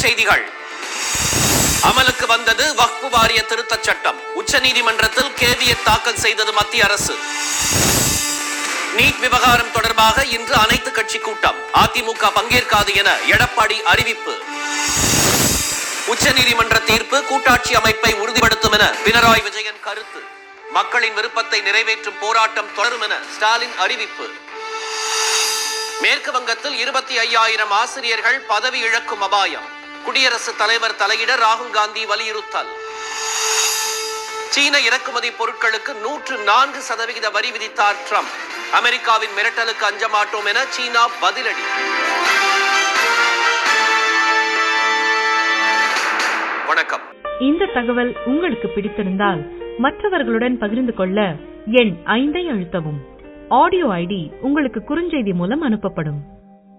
தலைப்புச் செய்திகள் அமலுக்கு வந்தது வக்பு வாரிய திருத்தச் சட்டம் உச்சநீதிமன்றத்தில் கேவியட் தாக்கல் செய்தது மத்திய அரசு நீட் விவகாரம் தொடர்பாக இன்று அனைத்து கட்சி கூட்டம் அதிமுக பங்கேற்காது என எடப்பாடி அறிவிப்பு உச்சநீதிமன்ற தீர்ப்பு கூட்டாட்சி அமைப்பை உறுதிப்படுத்தும் என பினராயி விஜயன் கருத்து மக்களின் விருப்பத்தை நிறைவேற்றும் போராட்டம் தொடரும் என ஸ்டாலின் அறிவிப்பு மேற்கு வங்கத்தில் இருபத்தி ஐயாயிரம் ஆசிரியர்கள் பதவி இழக்கும் அபாயம் குடியரசுத் தலைவர் தலையிட ராகுல் காந்தி வலியுறுத்தல் சீன இறக்குமதி பொருட்களுக்கு நூற்று நான்கு சதவிகித வரி விதித்தார் ட்ரம்ப் அமெரிக்காவின் மிரட்டலுக்கு அஞ்ச மாட்டோம் என சீனா பதிலடி வணக்கம் இந்த தகவல் உங்களுக்கு பிடித்திருந்தால் மற்றவர்களுடன் பகிர்ந்து கொள்ள எண் ஐந்தை அழுத்தவும் ஆடியோ ஐடி உங்களுக்கு குறுஞ்செய்தி மூலம் அனுப்பப்படும்